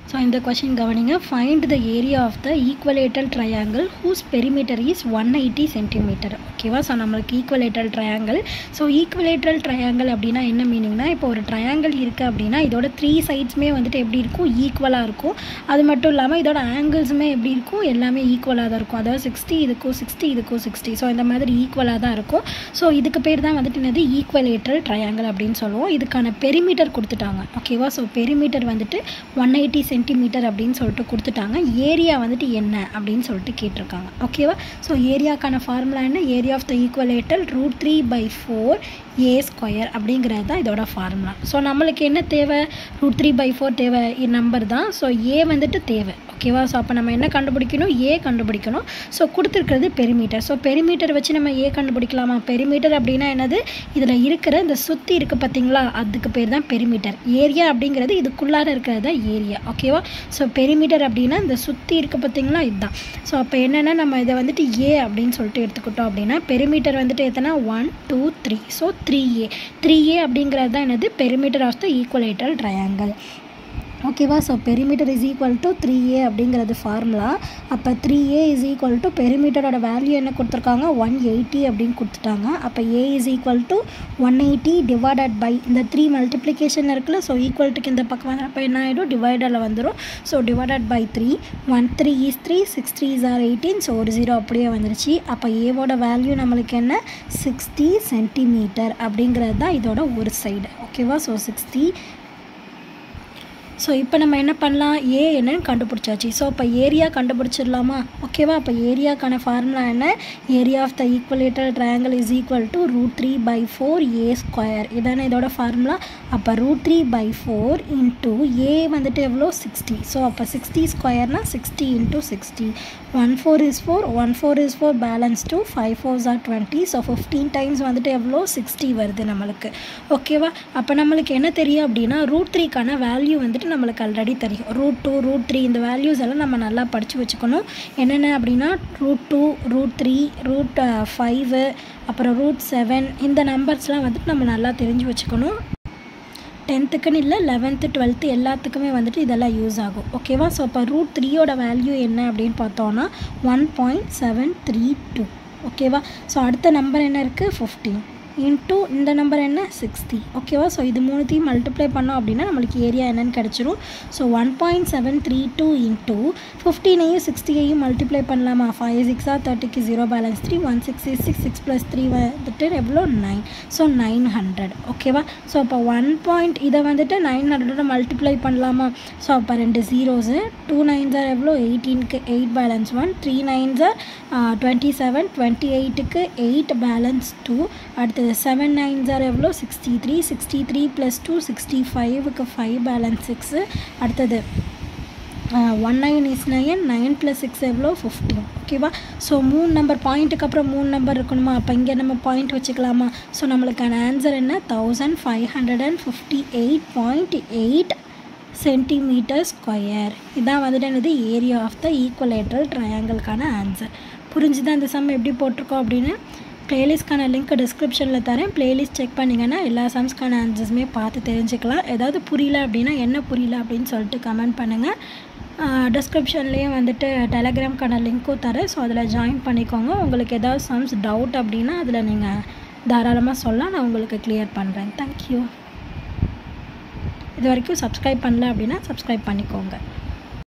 so இந்த question கவனிங்க find the area of the equilateral triangle whose perimeter is one eighty centimetre ஓகேவா so நம்மளுக்கு equilateral triangle so equilateral triangle அப்படின்னா என்ன மீனிங்னா இப்போ ஒரு ட்ரையாங்கிள் இருக்குது அப்படின்னா இதோட த்ரீ சைட்ஸுமே வந்துட்டு எப்படி இருக்கும் ஈக்குவலாக இருக்கும் அது மட்டும் இல்லாமல் இதோட ஆங்கிள்ஸுமே எப்படி இருக்கும் எல்லாமே ஈக்குவலாக தான் இருக்கும் அதாவது சிக்ஸ்டி இதுக்கும் சிக்ஸ்டி இதுக்கும் சிக்ஸ்டி ஸோ இந்த மாதிரி ஈக்குவலாக தான் இருக்கும் ஸோ இதுக்கு பேர் தான் வந்துட்டு என்னது ஈக்குவலேட்டல் ட்ரையாங்கிள் அப்படின்னு சொல்லுவோம் இதுக்கான பெரிமீட்டர் கொடுத்துட்டாங்க ஓகேவா ஸோ பெரிமீட்டர் வந்துட்டு ஒன் எயிட்டி சென்டிமீட்டர் அப்படின்னு சொல்லிட்டு கொடுத்துட்டாங்க ஏரியா வந்துட்டு என்ன அப்படின்னு சொல்லிட்டு கேட்டிருக்காங்க ஓகேவா ஸோ ஏரியாக்கான ஃபார்முலா என்ன area of the equilateral root three by four A square அப்படிங்கிறது தான் இதோட ஃபார்முலா ஸோ நம்மளுக்கு என்ன தேவை ரூட் த்ரீ பை ஃபோர் தேவை நம்பர் தான் ஸோ ஏ வந்துட்டு தேவை ஓகேவா ஸோ அப்போ நம்ம என்ன கண்டுபிடிக்கணும் ஏ கண்டுபிடிக்கணும் ஸோ கொடுத்துருக்கிறது பெரிமீட்டர் ஸோ பெரிமீட்டர் வச்சு நம்ம ஏ கண்டுபிடிக்கலாமா பெரிமீட்டர் அப்படின்னா என்னது இதில் இருக்கிற இந்த சுற்றி இருக்குது பார்த்தீங்களா அதுக்கு பேர் தான் பெரிமீட்டர் ஏரியா அப்படிங்கிறது இதுக்குள்ளார இருக்கிறது தான் ஏரியா ஓகேவா ஸோ பெரிமீட்டர் அப்படின்னா இந்த சுற்றி இருக்குது பார்த்தீங்களா இதுதான் ஸோ அப்போ என்னென்னா நம்ம இதை வந்துட்டு ஏ அப்படின்னு சொல்லிட்டு எடுத்துக்கிட்டோம் அப்படின்னா பெரிமீட்டர் வந்துட்டு எத்தனை one two three so three A three A அப்படிங்கிறது தான் என்னது perimeter of the equilateral triangle ஓகேவா so perimeter is equal to three A அப்படிங்கிறது ஃபார்முலா அப்போ three A is equal to பெரிமீட்டரோட வேல்யூ என்ன கொடுத்துருக்காங்க ஒன் எயிட்டி அப்படின்னு கொடுத்துட்டாங்க அப்போ A is equal to one eighty divided by இந்த த்ரீ மல்டிப்ளிகேஷன் இருக்குல்ல ஸோ ஈக்குவல்ட்டுக்கு இந்த பக்கம் வந்து அப்போ என்ன ஆகிடும் டிவைடரில் வந்துடும் so divided by three one three is three six three is are eighteen so ஒரு ஜீரோ அப்படியே வந்துருச்சு அப்போ ஏவோட வேல்யூ நம்மளுக்கு என்ன சிக்ஸ்டி சென்டிமீட்டர் அப்படிங்கிறது தான் இதோட ஒரு சைடு ஓகேவா ஸோ சிக்ஸ்டி ஸோ இப்போ நம்ம என்ன பண்ணலாம் ஏ என்னன்னு கண்டுபிடிச்சாச்சு ஸோ இப்போ ஏரியா கண்டுபிடிச்சிடலாமா ஓகேவா அப்போ ஏரியாக்கான ஃபார்முலா என்ன area of the equilateral triangle is equal to root three by four A square இதானே இதோட ஃபார்முலா அப்போ root three by four into A வந்துட்டு எவ்வளோ சிக்ஸ்டி ஸோ அப்போ சிக்ஸ்டி ஸ்கொயர்னா sixty into sixty one four is four one four is four balance two five fours are twenty so fifteen times வந்துட்டு எவ்வளோ sixty வருது நம்மளுக்கு ஓகேவா அப்போ நம்மளுக்கு என்ன தெரியும் அப்படின்னா ரூட் த்ரீக்கான வேல்யூ வந்துட்டு நம்மளுக்கு ஆல்ரெடி தெரியும் ரூட் டூ ரூட் த்ரீ இந்த வேல்யூஸ் எல்லாம் நம்ம நல்லா படித்து வச்சுக்கணும் என்னென்ன அப்படின்னா root two root three root five அப்புறம் ரூட் செவன் இந்த நம்பர்ஸ்லாம் வந்துட்டு நம்ம நல்லா தெரிஞ்சு வச்சுக்கணும் டென்த்துக்குன்னு இல்லை லெவன்த்து டுவெல்த்து எல்லாத்துக்குமே வந்துட்டு இதெல்லாம் யூஸ் ஆகும் ஓகேவா ஸோ இப்போ ரூட் த்ரீயோட வேல்யூ என்ன அப்படின்னு பார்த்தோன்னா one point seven three two ஓகேவா ஸோ அடுத்த நம்பர் என்ன இருக்குது ஃபிஃப்டீன் இன்ட்டு இந்த நம்பர் என்ன சிக்ஸ்டி ஓகேவா ஸோ இது மூணுத்தையும் மல்டிப்ளை பண்ணோம் அப்படின்னா நம்மளுக்கு ஏரியா என்னன்னு கிடச்சிரும் so one point seven three two into ஃபிஃப்டீனையும் சிக்ஸ்டியையும் மல்டிப்ளை பண்ணலாமா ஃபைவ் சிக்ஸா தேர்ட்டிக்கு zero balance three one six six six plus three வந்துட்டு எவ்வளோ நைன் ஸோ நைன் ஹண்ட்ரட் ஓகேவா ஸோ அப்போ ஒன் பாயிண்ட் இதை வந்துட்டு நைன் ஹண்ட்ரடோட மல்டிப்ளை பண்ணலாமா ஸோ அப்போ ரெண்டு ஜீரோஸு டூ நைன்ஸ் ஆர் எவ்வளோ எயிட்டீனுக்கு eight balance one three nines are twenty seven twenty எயிட்டுக்கு எயிட் பேலன்ஸ் டூ அடுத்தது செவன் நைன்ஸ் ஆர் எவ்வளோ sixty three sixty three plus two sixty ஃபைவுக்கு ஃபைவ் பேலன்ஸ் சிக்ஸு அடுத்தது one nine is nine nine plus six எவ்வளோ fifteen ஓகேவா so மூணு number பாயிண்ட்டுக்கு அப்புறம் மூணு நம்பர் இருக்கணுமா அப்போ இங்கே நம்ம பாயிண்ட் வச்சுக்கலாமா ஸோ நம்மளுக்கான ஆன்சர் என்ன thousand five hundred and fifty eight point eight centimetre square இதான் வந்துட்டு என்னது ஏரியா ஆஃப் த ஈக்குவலேட்டரல் ட்ரையாங்கிள்கான ஆன்சர் புரிஞ்சுதான் இந்த சம் எப்படி போட்டிருக்கோம் அப்படின்னு ப்ளேலிஸ்ட்கான லிங்க் டிஸ்கிரிப்ஷனில் தரேன் ப்ளேலிஸ்ட் செக் பண்ணிங்கன்னா எல்லா சம்ஸ்க்கான ஆன்சர்ஸுமே பார்த்து தெரிஞ்சுக்கலாம் ஏதாவது புரியல அப்படின்னா என்ன புரியல அப்படின்னு சொல்லிட்டு கமெண்ட் பண்ணுங்கள் டிஸ்கிரிப்ஷன்லேயும் வந்துட்டு டெலகிராம்க்கான லிங்க்கும் தரேன் ஸோ அதில் ஜாயின் பண்ணிக்கோங்க உங்களுக்கு ஏதாவது சம்ஸ் டவுட் அப்படின்னா அதில் நீங்கள் தாராளமாக சொல்லலாம் நான் உங்களுக்கு கிளியர் பண்ணுறேன் தேங்க்யூ இது வரைக்கும் சப்ஸ்கிரைப் பண்ணல அப்படின்னா சப்ஸ்கிரைப் பண்ணிக்கோங்க